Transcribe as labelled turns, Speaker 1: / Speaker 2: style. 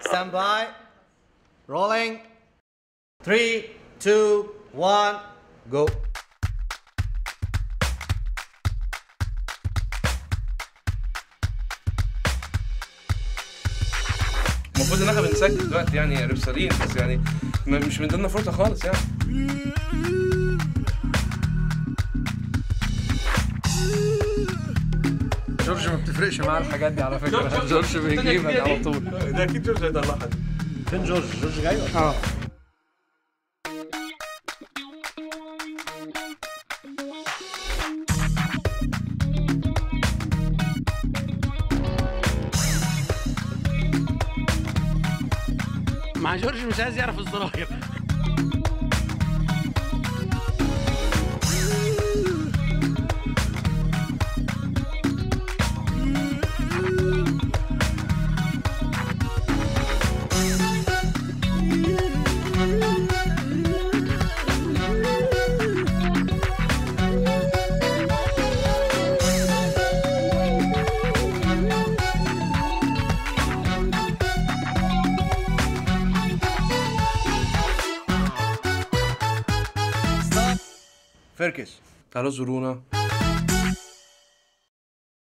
Speaker 1: stand by rolling 3 2 1 go
Speaker 2: المفروض ان احنا بنسجل دلوقتي يعني رسالين بس يعني م- مش من ضمن فرصه خالص يعني
Speaker 3: جورج ما بتفرقش معاه الحاجات دي على فكره جورج بيجيبك على طول
Speaker 2: ده اكيد جورج هيطلعها
Speaker 1: فين جورج جورج جاي ولا
Speaker 3: اه
Speaker 4: مع جورج مش عايز يعرف الزراير
Speaker 1: فركش
Speaker 2: تعالوا زورونا